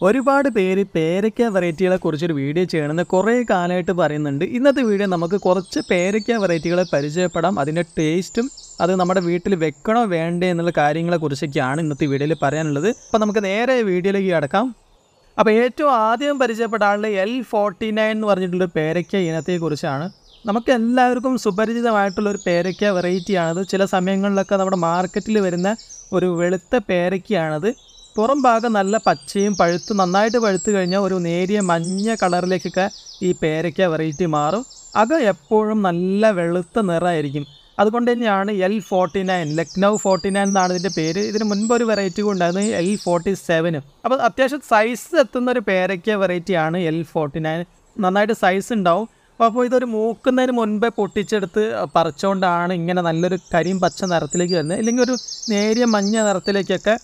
ഒരുപാട് പേര് പേരയ്ക്ക വെറൈറ്റികളെ കുറിച്ചൊരു വീഡിയോ ചെയ്യണമെന്ന് കുറേ കാലമായിട്ട് പറയുന്നുണ്ട് ഇന്നത്തെ വീഡിയോ നമുക്ക് കുറച്ച് പേരയ്ക്ക വെറൈറ്റികളെ പരിചയപ്പെടാം അതിൻ്റെ ടേസ്റ്റും അത് നമ്മുടെ വീട്ടിൽ വെക്കണോ വേണ്ടേ എന്നുള്ള കാര്യങ്ങളെ കുറിച്ചൊക്കെയാണ് ഇന്നത്തെ വീഡിയോയിൽ പറയാനുള്ളത് അപ്പോൾ നമുക്ക് നേരെ വീഡിയോയിലേക്ക് കിടക്കാം അപ്പോൾ ഏറ്റവും ആദ്യം പരിചയപ്പെട്ട ആളുടെ എൽ ഫോർട്ടി നയൻ എന്ന് പറഞ്ഞിട്ടുള്ള പേരയ്ക്ക ഇനത്തെക്കുറിച്ചാണ് നമുക്ക് എല്ലാവർക്കും സുപരിചിതമായിട്ടുള്ള ഒരു പേരയ്ക്ക വെറൈറ്റിയാണത് ചില സമയങ്ങളിലൊക്കെ നമ്മുടെ മാർക്കറ്റിൽ വരുന്ന ഒരു വെളുത്ത പേരയ്ക്കയാണത് പുറം ഭാഗം നല്ല പച്ചയും പഴുത്ത് നന്നായിട്ട് പഴുത്ത് കഴിഞ്ഞാൽ ഒരു നേരിയ മഞ്ഞ കളറിലേക്കൊക്കെ ഈ പേരയ്ക്ക വെറൈറ്റി മാറും അത് എപ്പോഴും നല്ല വെളുത്ത നിറമായിരിക്കും അതുകൊണ്ട് തന്നെയാണ് L forty nine Lucknow forty nine എന്നാണ് ഇതിൻ്റെ പേര് ഇതിന് മുൻപ് ഒരു വെറൈറ്റി ഉണ്ടായിരുന്നു എൽ ഫോർട്ടി സെവന് അപ്പോൾ അത്യാവശ്യം സൈസ് എത്തുന്ന ഒരു പേരയ്ക്ക വെറൈറ്റിയാണ് എൽ ഫോർട്ടി നയൻ നന്നായിട്ട് സൈസ് ഉണ്ടാവും അപ്പോൾ അപ്പോൾ ഇതൊരു മൂക്കുന്നതിന് മുൻപേ പൊട്ടിച്ചെടുത്ത് പറിച്ചുകൊണ്ടാണ് ഇങ്ങനെ നല്ലൊരു കരിയും പച്ച നിറത്തിലേക്ക് വരുന്നത് ഇല്ലെങ്കിൽ ഒരു നേരിയ മഞ്ഞ നിറത്തിലേക്കൊക്കെ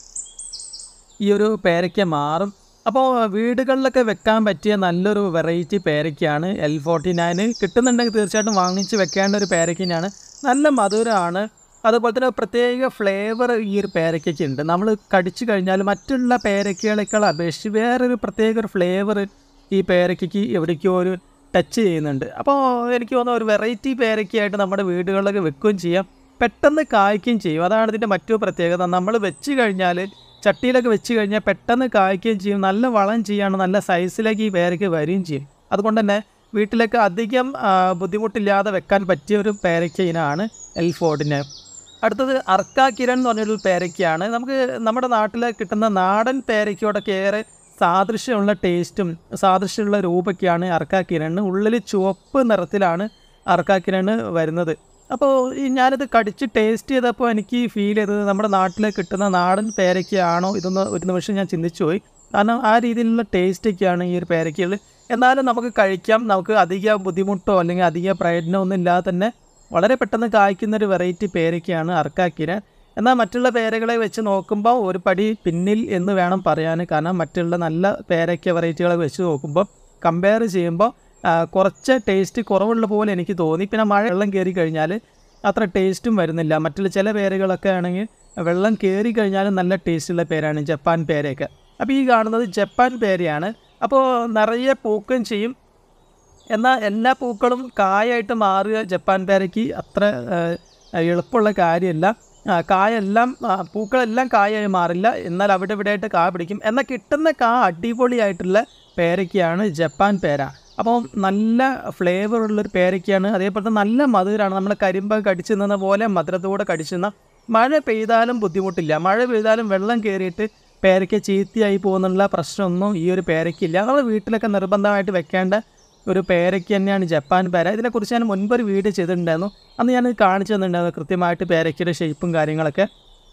ഈ ഒരു പേരയ്ക്ക മാറും അപ്പോൾ വീടുകളിലൊക്കെ വെക്കാൻ പറ്റിയ നല്ലൊരു വെറൈറ്റി പേരയ്ക്കാണ് എൽ ഫോർട്ടി നയന് കിട്ടുന്നുണ്ടെങ്കിൽ തീർച്ചയായിട്ടും വാങ്ങിച്ച് വെക്കേണ്ട ഒരു പേരയ്ക്കനാണ് നല്ല മധുരമാണ് അതുപോലെ തന്നെ പ്രത്യേക ഫ്ലേവർ ഈ ഒരു പേരയ്ക്കൊക്കെ ഉണ്ട് നമ്മൾ കടിച്ചു കഴിഞ്ഞാൽ മറ്റുള്ള പേരയ്ക്കകളേക്കാൾ അപേക്ഷിച്ച് വേറൊരു പ്രത്യേക ഒരു ഫ്ലേവർ ഈ പേരയ്ക്കയ്ക്ക് എവിടേക്കോ ഒരു ടച്ച് ചെയ്യുന്നുണ്ട് അപ്പോൾ എനിക്ക് തോന്നുന്ന ഒരു വെറൈറ്റി പേരയ്ക്കായിട്ട് നമ്മുടെ വീടുകളിലൊക്കെ വെക്കുകയും ചെയ്യാം പെട്ടെന്ന് കായ്ക്കുകയും ചെയ്യും അതാണ് ഇതിൻ്റെ മറ്റു പ്രത്യേകത നമ്മൾ വെച്ച് കഴിഞ്ഞാൽ ചട്ടിയിലൊക്കെ വെച്ച് കഴിഞ്ഞാൽ പെട്ടെന്ന് കായ്ക്കുകയും ചെയ്യും നല്ല വളം ചെയ്യാണ് നല്ല സൈസിലേക്ക് ഈ പേരയ്ക്ക് വരികയും ചെയ്യും അതുകൊണ്ട് തന്നെ വീട്ടിലേക്ക് അധികം ആ, ബുദ്ധിമുട്ടില്ലാതെ വെക്കാൻ പറ്റിയ ഒരു പേരയ്ക്ക ഇനമാണ് എൽ ഫോർഡിന് അടുത്തത് അർക്ക കിരൺ എന്ന് പറഞ്ഞൊരു പേരയ്ക്കയാണ് നമുക്ക് നമ്മുടെ നാട്ടിൽ കിട്ടുന്ന നാടൻ പേരയ്ക്കോടൊക്കെ ഏറെ സാദൃശ്യമുള്ള ടേസ്റ്റും സാദൃശ്യമുള്ള രൂപൊക്കെയാണ് അർക്ക കിരൺ ഉള്ളിൽ ചുവപ്പ് നിറത്തിലാണ് അർക്ക കിരൺ വരുന്നത് അപ്പോൾ ഈ ഞാനിത് കടിച്ച് ടേസ്റ്റ് ചെയ്തപ്പോൾ എനിക്ക് ഫീൽ ചെയ്തത് നമ്മുടെ നാട്ടിൽ കിട്ടുന്ന നാടൻ പേരയ്ക്കയാണോ ഇതൊന്ന് ഒരു നിമിഷം ഞാൻ ചിന്തിച്ചു പോയി കാരണം ആ രീതിയിലുള്ള ടേസ്റ്റൊക്കെയാണ് ഈ ഒരു പേരയ്ക്കകൾ എന്നാലും നമുക്ക് കഴിക്കാം നമുക്ക് അധിക ബുദ്ധിമുട്ടോ അല്ലെങ്കിൽ അധിക പ്രയത്നമോ ഒന്നും ഇല്ലാതെ തന്നെ വളരെ പെട്ടെന്ന് കായ്ക്കുന്ന ഒരു വെറൈറ്റി പേരയ്ക്കയാണ് അർക്കാക്കിരൻ എന്നാൽ മറ്റുള്ള പേരകളെ വെച്ച് നോക്കുമ്പോൾ ഒരു പടി പിന്നിൽ എന്ന് വേണം പറയാൻ കാരണം മറ്റുള്ള നല്ല പേരയ്ക്ക വെറൈറ്റികളെ വെച്ച് നോക്കുമ്പോൾ കമ്പയർ ചെയ്യുമ്പോൾ ആ, കുറച്ച് ടേസ്റ്റ് കുറവുള്ള പോലെ എനിക്ക് തോന്നി പിന്നെ മഴ വെള്ളം കയറി കഴിഞ്ഞാൽ അത്ര ടേസ്റ്റും വരുന്നില്ല മറ്റുള്ള ചില പേരുകളൊക്കെ ആണെങ്കിൽ വെള്ളം കയറി കഴിഞ്ഞാലും നല്ല ടേസ്റ്റുള്ള പേരാണ് ജപ്പാൻ പേരയൊക്കെ അപ്പോൾ ഈ കാണുന്നത് ജപ്പാൻ പേരയാണ് അപ്പോൾ നിറയെ പൂക്കുകയും ചെയ്യും എന്നാൽ എല്ലാ പൂക്കളും കായായിട്ട് മാറുക ജപ്പാൻ പേരയ്ക്ക് അത്ര ആ, എളുപ്പമുള്ള കാര്യമല്ല ആ, കായെല്ലാം ആ, പൂക്കളെല്ലാം കായായി മാറില്ല എന്നാൽ അവിടെ ഇവിടെ ആയിട്ട് കാ പിടിക്കും എന്നാൽ കിട്ടുന്ന കാ അടിപൊളിയായിട്ടുള്ള പേരയ്ക്കയാണ് ജപ്പാൻ പേര അപ്പോൾ നല്ല ഫ്ലേവർ ഉള്ളൊരു പേരയ്ക്കയാണ് അതേപോലെ തന്നെ നല്ല മധുരമാണ് നമ്മൾ കരിമ്പ് കടിച്ചു നിന്ന പോലെ മധുരത്തോടെ കടിച്ചു നിന്ന മഴ പെയ്താലും ബുദ്ധിമുട്ടില്ല മഴ പെയ്താലും വെള്ളം കയറിയിട്ട് പേരയ്ക്ക ചീത്തയായി പോകുന്നുള്ള പ്രശ്നമൊന്നും ഈ ഒരു പേരയ്ക്കില്ല നമ്മൾ വീട്ടിലൊക്കെ നിർബന്ധമായിട്ട് വെക്കേണ്ട ഒരു പേരയ്ക്ക് തന്നെയാണ് ജപ്പാൻ പേര ഇതിനെക്കുറിച്ച് ഞാൻ മുൻപൊരു വീഡിയോ ചെയ്തിട്ടുണ്ടായിരുന്നു അന്ന് ഞാൻ കാണിച്ചു തന്നിട്ടുണ്ടായിരുന്നു കൃത്യമായിട്ട് പേരയ്ക്കയുടെ ഷേപ്പും കാര്യങ്ങളൊക്കെ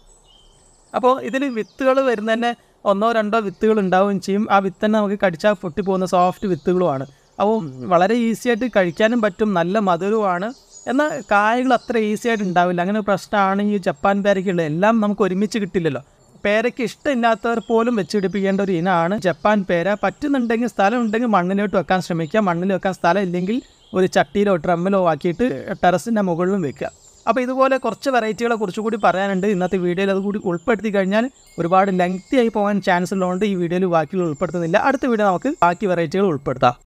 അപ്പോൾ ഇതിൽ വിത്തുകൾ വരുന്ന തന്നെ ഒന്നോ രണ്ടോ വിത്തുകൾ ഉണ്ടാവുകയും ചെയ്യും ആ വിത്ത് തന്നെ നമുക്ക് കടിച്ചാൽ പൊട്ടി പോകുന്ന സോഫ്റ്റ് വിത്തുകളുമാണ് അപ്പോൾ വളരെ ഈസി ആയിട്ട് കഴിക്കാനും പറ്റും നല്ല മധുരവുമാണ് എന്നാൽ കായകൾ അത്ര ഈസി ആയിട്ട് ഉണ്ടാവില്ല അങ്ങനെ ഒരു പ്രശ്നമാണ് ഈ ജപ്പാൻ പേരയ്ക്കുള്ളത് എല്ലാം നമുക്ക് ഒരുമിച്ച് കിട്ടില്ലല്ലോ പേരയ്ക്ക് ഇഷ്ടമില്ലാത്തവർ പോലും വെച്ചുപിടിപ്പിക്കേണ്ട ഒരു ഇനമാണ് ജപ്പാൻ പേര പറ്റുന്നുണ്ടെങ്കിൽ സ്ഥലം ഉണ്ടെങ്കിൽ മണ്ണിലോട്ട് വെക്കാൻ ശ്രമിക്കുക മണ്ണിൽ വെക്കാൻ സ്ഥലം ഇല്ലെങ്കിൽ ഒരു ചട്ടിയിലോ ഡ്രമ്മിലോ ആക്കിയിട്ട് ടെറസിൻ്റെ മുകളിലും വെക്കുക അപ്പോൾ ഇതുപോലെ കുറച്ച് വെറൈറ്റികളെ കുറിച്ചുകൂടി പറയാനുണ്ട് ഇന്നത്തെ വീഡിയോയിൽ അത് കൂടി ഉൾപ്പെടുത്തി കഴിഞ്ഞാൽ ഒരുപാട് ലെങ്തി ആയി പോകാൻ ചാൻസ് ഉള്ളതുകൊണ്ട് ഈ വീഡിയോയിൽ ബാക്കിയുള്ള ഉൾപ്പെടുത്തുന്നില്ല അടുത്ത വീഡിയോ നമുക്ക് ബാക്കി വെറൈറ്റികൾ ഉൾപ്പെടുത്താം